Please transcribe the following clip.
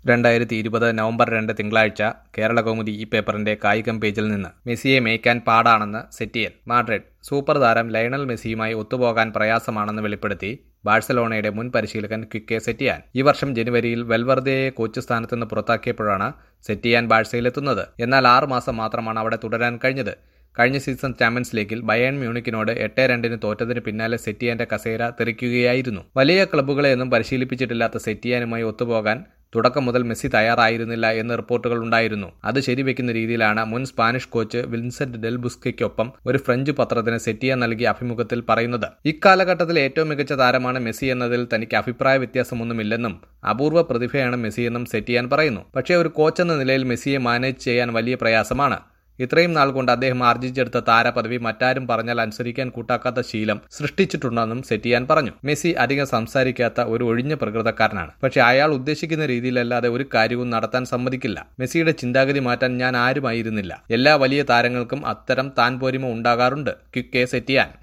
രണ്ടായിരത്തി ഇരുപത് നവംബർ രണ്ട് തിങ്കളാഴ്ച കേരള കൗമുദി ഈ പേപ്പറിന്റെ കായികം പേജിൽ നിന്ന് മെസ്സിയെ മേയ്ക്കാൻ പാടാണെന്ന് സെറ്റിയൻ മാഡ്രിഡ് സൂപ്പർ താരം ലയണൽ മെസ്സിയുമായി ഒത്തുപോകാൻ പ്രയാസമാണെന്ന് വെളിപ്പെടുത്തി ബാഴ്സലോണയുടെ മുൻ പരിശീലകൻ ക്വിക്കെ സെറ്റിയാൻ ഈ വർഷം ജനുവരിയിൽ വെൽവർദയെ കോച്ച് സ്ഥാനത്ത് നിന്ന് പുറത്താക്കിയപ്പോഴാണ് സെറ്റിയാൻ ബാഴ്സയിലെത്തുന്നത് എന്നാൽ ആറ് മാസം മാത്രമാണ് അവിടെ തുടരാൻ കഴിഞ്ഞത് കഴിഞ്ഞ സീസൺ ചാമ്പ്യൻസ് ലീഗിൽ ബയൺ മ്യൂണിക്കിനോട് എട്ട് രണ്ടിന് തോറ്റതിന് പിന്നാലെ സെറ്റിയാന്റെ കസേര തെറിക്കുകയായിരുന്നു വലിയ ക്ലബ്ബുകളെയൊന്നും പരിശീലിപ്പിച്ചിട്ടില്ലാത്ത സെറ്റിയാനുമായി ഒത്തുപോകാൻ തുടക്കം മുതൽ മെസ്സി തയ്യാറായിരുന്നില്ല എന്ന് റിപ്പോർട്ടുകൾ ഉണ്ടായിരുന്നു അത് ശരിവെക്കുന്ന രീതിയിലാണ് മുൻ സ്പാനിഷ് കോച്ച് വിൻസെന്റ് ഡെൽ ബുസ്കയ്ക്കൊപ്പം ഒരു ഫ്രഞ്ച് പത്രത്തിന് സെറ്റിയ നൽകിയ അഭിമുഖത്തിൽ പറയുന്നത് ഇക്കാലഘട്ടത്തിൽ ഏറ്റവും മികച്ച താരമാണ് മെസ്സി എന്നതിൽ തനിക്ക് അഭിപ്രായ വ്യത്യാസമൊന്നുമില്ലെന്നും അപൂർവ പ്രതിഭയാണ് മെസ്സിയെന്നും സെറ്റിയാൻ പറയുന്നു പക്ഷേ ഒരു കോച്ച് എന്ന നിലയിൽ മെസ്സിയെ മാനേജ് ചെയ്യാൻ വലിയ പ്രയാസമാണ് ഇത്രയും നാൾ കൊണ്ട് അദ്ദേഹം ആർജിച്ചെടുത്ത താരപദവി മറ്റാരും പറഞ്ഞാൽ അനുസരിക്കാൻ കൂട്ടാക്കാത്ത ശീലം സൃഷ്ടിച്ചിട്ടുണ്ടെന്നും സെറ്റിയാൻ പറഞ്ഞു മെസ്സി അധികം സംസാരിക്കാത്ത ഒരു ഒഴിഞ്ഞ പ്രകൃതക്കാരനാണ് പക്ഷെ അയാൾ ഉദ്ദേശിക്കുന്ന രീതിയിലല്ലാതെ ഒരു കാര്യവും നടത്താൻ സമ്മതിക്കില്ല മെസ്സിയുടെ ചിന്താഗതി മാറ്റാൻ ഞാൻ ആരുമായിരുന്നില്ല എല്ലാ വലിയ താരങ്ങൾക്കും അത്തരം താൻ പോരിമ ഉണ്ടാകാറുണ്ട് ക്വിക്കെ സെറ്റിയാൻ